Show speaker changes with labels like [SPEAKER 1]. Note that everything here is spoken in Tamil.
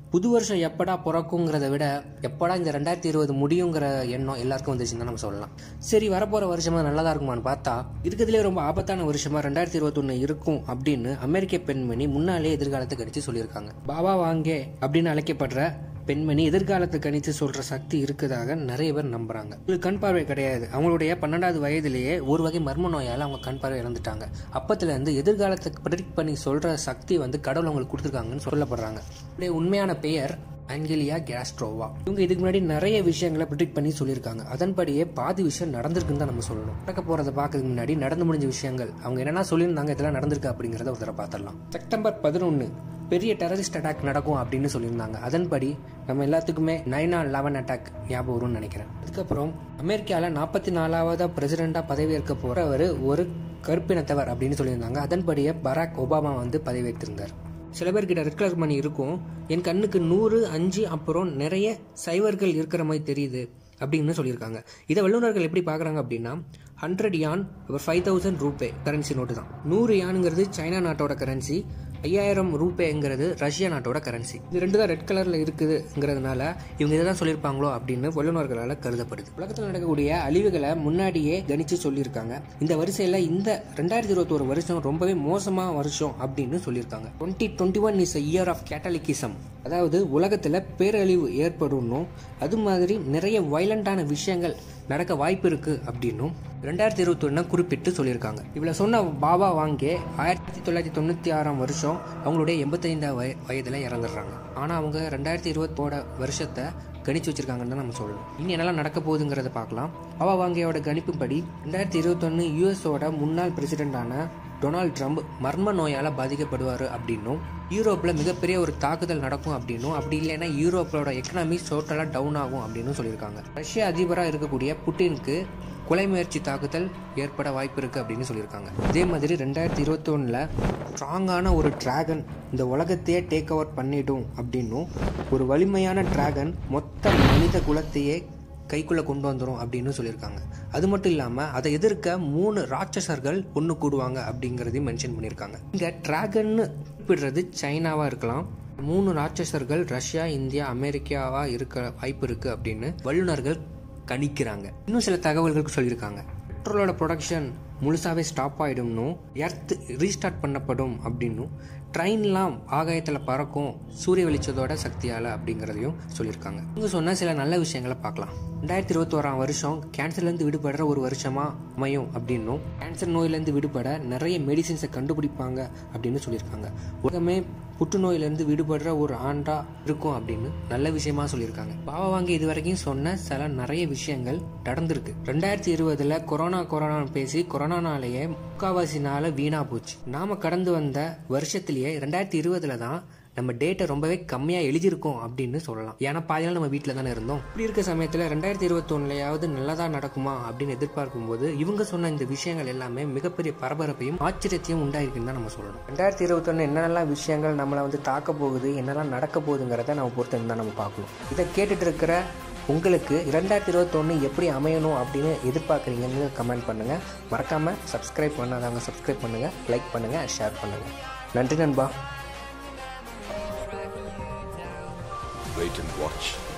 [SPEAKER 1] புது வருஷம் எப்படா பிறக்குங்கிறத விட எப்படா இந்த ரெண்டாயிரத்தி இருபது முடியுங்கிற எண்ணம் எல்லாருக்கும் வந்துச்சுன்னு தான் நம்ம சொல்லலாம் சரி வரப்போகிற வருஷமா நல்லதா இருக்குமான்னு பார்த்தா இருக்கிறதுலே ரொம்ப ஆபத்தான வருஷமா ரெண்டாயிரத்தி இருபத்தொன்று இருக்கும் அப்படின்னு அமெரிக்க பெண்மணி முன்னாலே எதிர்காலத்தை கணிச்சு சொல்லியிருக்காங்க பாபா வாங்கே அப்படின்னு அழைக்கப்படுற பெண்மணி எதிர்காலத்தை கணித்து சொல்ற சக்தி இருக்குதாக நிறைய பேர் நம்புறாங்க இது கண் பார்வை கிடையாது அவங்களுடைய பன்னெண்டாவது வயதிலேயே ஒரு வகை மர்ம நோயால் அவங்க கண் பார்வை இழந்துட்டாங்க அப்பத்துல இருந்து எதிர்காலத்தை ப்ரெடிக்ட் பண்ணி சொல்ற சக்தி வந்து கடவுள் அவங்களுக்கு கொடுத்துருக்காங்கன்னு சொல்லப்படுறாங்க இவருடைய உண்மையான பெயர் ஆங்கிலியா கேஸ்ட்ரோவா இவங்க இதுக்கு முன்னாடி நிறைய விஷயங்களை ப்ரிடிக்ட் பண்ணி சொல்லியிருக்காங்க அதன்படியே பாதி விஷயம் நடந்திருக்குன்னு தான் நம்ம சொல்லணும் நடக்க போறதை பார்க்கறதுக்கு முன்னாடி நடந்து முடிஞ்ச விஷயங்கள் அவங்க என்னென்ன சொல்லியிருந்தாங்க இதெல்லாம் நடந்திருக்கு அப்படிங்கிறத ஒரு தடவை பார்த்துடலாம் செப்டம்பர் பதினொன்று பெரிய டெரரிஸ்ட் அட்டாக் நடக்கும் அப்படின்னு சொல்லியிருந்தாங்க அதன்படி நம்ம எல்லாத்துக்குமே நைன் ஆன் லெவன் அட்டாக் ஞாபகம் வரும்னு நினைக்கிறேன் அதுக்கப்புறம் அமெரிக்காவில் நாற்பத்தி நாலாவது பிரசிடெண்டாக பதவியேற்க போறவர் ஒரு கருப்பினத்தவர் அப்படின்னு சொல்லியிருந்தாங்க அதன்படியே பராக் ஒபாமா வந்து பதவியேற்றிருந்தார் சில பேர்கிட்ட ரெட் கலர் மணி இருக்கும் என் கண்ணுக்கு நூறு அஞ்சு அப்புறம் நிறைய சைவர்கள் இருக்கிற மாதிரி தெரியுது அப்படின்னு சொல்லியிருக்காங்க இதை வல்லுநர்கள் எப்படி பார்க்குறாங்க அப்படின்னா ஹண்ட்ரட் யான் ஒரு five thousand rupee currency note தான் நூறு யானுங்கிறது சைனா நாட்டோட கரன்சி ஐயாயிரம் ரூபேங்கிறது ரஷ்யா நாட்டோட கரன்சி இது ரெண்டு தான் ரெட் கலரில் இருக்குதுங்கிறதுனால இவங்க இதை தான் சொல்லியிருப்பாங்களோ அப்படின்னு வல்லுநர்களால் கருதப்படுது உலகத்தில் நடக்கக்கூடிய அழிவுகளை முன்னாடியே கணிச்சு சொல்லியிருக்காங்க இந்த வரிசையில் இந்த ரெண்டாயிரத்தி இருபத்தோரு வருஷம் ரொம்பவே மோசமான வருஷம் அப்படின்னு சொல்லியிருக்காங்க twenty twenty one is year of catholicism அதாவது உலகத்தில் பேரழிவு ஏற்படணும் அது மாதிரி நிறைய வைலண்டான விஷயங்கள் நடக்க வாய்ப்பு இருக்கு அப்படின்னும் ரெண்டாயிரத்தி இருபத்தி ஒன்று குறிப்பிட்டு சொல்லியிருக்காங்க இவ்வளோ சொன்ன பாபா வாங்கே ஆயிரத்தி தொள்ளாயிரத்தி தொண்ணூற்றி ஆறாம் வருஷம் அவங்களுடைய எண்பத்தைந்தாம் வய வயதில் இறந்துடுறாங்க ஆனால் அவங்க ரெண்டாயிரத்தி இருபத்தோட வருஷத்தை கணிச்சு வச்சிருக்காங்கன்னு தான் நம்ம சொல்லணும் இனி என்னெல்லாம் நடக்க போகுதுங்கிறத பார்க்கலாம் பாபா வாங்கேயோட கணிப்புப்படி ரெண்டாயிரத்தி இருபத்தொன்று யூஎஸோட முன்னாள் பிரசிடென்டான டொனால்ட் ட்ரம்ப் மர்ம நோயால் பாதிக்கப்படுவார் அப்படின்னும் யூரோப்பில் மிகப்பெரிய ஒரு தாக்குதல் நடக்கும் அப்படின்னும் அப்படி இல்லைன்னா யூரோப்போட எக்கனாமி டோட்டலாக டவுன் ஆகும் அப்படின்னு சொல்லியிருக்காங்க ரஷ்ய அதிபராக இருக்கக்கூடிய புட்டினுக்கு கொலை முயற்சி தாக்குதல் ஏற்பட வாய்ப்பு இருக்குது அப்படின்னு சொல்லியிருக்காங்க இதே மாதிரி ரெண்டாயிரத்தி இருபத்தொன்னில் ஸ்ட்ராங்கான ஒரு டிராகன் இந்த உலகத்தையே டேக் ஓவர் பண்ணிடும் அப்படின்னும் ஒரு வலிமையான டிராகன் மொத்த மனித குலத்தையே கைக்குள்ளே கொண்டு வந்துடும் அப்படின்னு சொல்லியிருக்காங்க அது மட்டும் இல்லாமல் அதை எதிர்க்க மூணு ராட்சசர்கள் ஒன்று கூடுவாங்க அப்படிங்கிறதையும் மென்ஷன் பண்ணியிருக்காங்க இங்கே டிராகன்னு குறிப்பிடுறது சைனாவாக இருக்கலாம் மூணு ராட்சசர்கள் ரஷ்யா இந்தியா அமெரிக்காவாக இருக்க வாய்ப்பு இருக்குது அப்படின்னு வல்லுநர்கள் கணிக்கிறாங்க இன்னும் சில தகவல்களுக்கு சொல்லியிருக்காங்க பெட்ரோலோட ப்ரொடக்ஷன் முழுசாவே ஸ்டாப் ஆகிடும்னும் எர்த் ரீஸ்டார்ட் பண்ணப்படும் அப்படின்னும் ட்ரெயின்லாம் ஆகாயத்தில் பறக்கும் சூரிய வெளிச்சத்தோட சக்தியால் அப்படிங்கிறதையும் சொல்லியிருக்காங்க இவங்க சொன்ன சில நல்ல விஷயங்களை பார்க்கலாம் ரெண்டாயிரத்தி இருபத்தோராம் வருஷம் கேன்சர்லேருந்து விடுபடுற ஒரு வருஷமாக அமையும் அப்படின்னும் கேன்சர் நோயிலேருந்து விடுபட நிறைய மெடிசின்ஸை கண்டுபிடிப்பாங்க அப்படின்னு சொல்லியிருக்காங்க உலகமே புற்றுநோயிலேருந்து விடுபடுற ஒரு ஆண்டா இருக்கும் அப்படின்னு நல்ல விஷயமா சொல்லியிருக்காங்க பாபா வாங்கி இது வரைக்கும் சொன்ன சில நிறைய விஷயங்கள் நடந்திருக்கு ரெண்டாயிரத்தி இருபதுல கொரோனா கொரோனான்னு பேசி கொரோனானாலேயே முக்காவாசி நாள வீணா போச்சு நாம கடந்து வந்த வருஷத்திலேயே ரெண்டாயிரத்தி இருபதுல தான் நம்ம டேட்டை ரொம்பவே கம்மியாக எழுதியிருக்கோம் அப்படின்னு சொல்லலாம் ஏன்னா பாதி நாள் நம்ம வீட்டில் தானே இருந்தோம் இப்படி இருக்க சமயத்தில் ரெண்டாயிரத்தி இருபத்தொன்னுலையாவது நல்லதாக நடக்குமா அப்படின்னு எதிர்பார்க்கும் போது இவங்க சொன்ன இந்த விஷயங்கள் எல்லாமே மிகப்பெரிய பரபரப்பையும் ஆச்சரியத்தையும் உண்டாயிருக்குன்னு தான் நம்ம சொல்லணும் ரெண்டாயிரத்தி இருபத்தொன்னு என்னென்னலாம் விஷயங்கள் நம்மளை வந்து தாக்க போகுது என்னெல்லாம் நடக்க போகுதுங்கிறத நம்ம பொறுத்து தான் நம்ம பார்க்கணும் இதை கேட்டுட்டு இருக்கிற உங்களுக்கு ரெண்டாயிரத்தி இருபத்தொன்று எப்படி அமையணும் அப்படின்னு எதிர்பார்க்குறீங்கன்னு கமெண்ட் பண்ணுங்கள் மறக்காமல் சப்ஸ்கிரைப் பண்ணாதவங்க சப்ஸ்கிரைப் பண்ணுங்கள் லைக் பண்ணுங்கள் ஷேர் பண்ணுங்கள் நன்றி நண்பா
[SPEAKER 2] Wait and watch.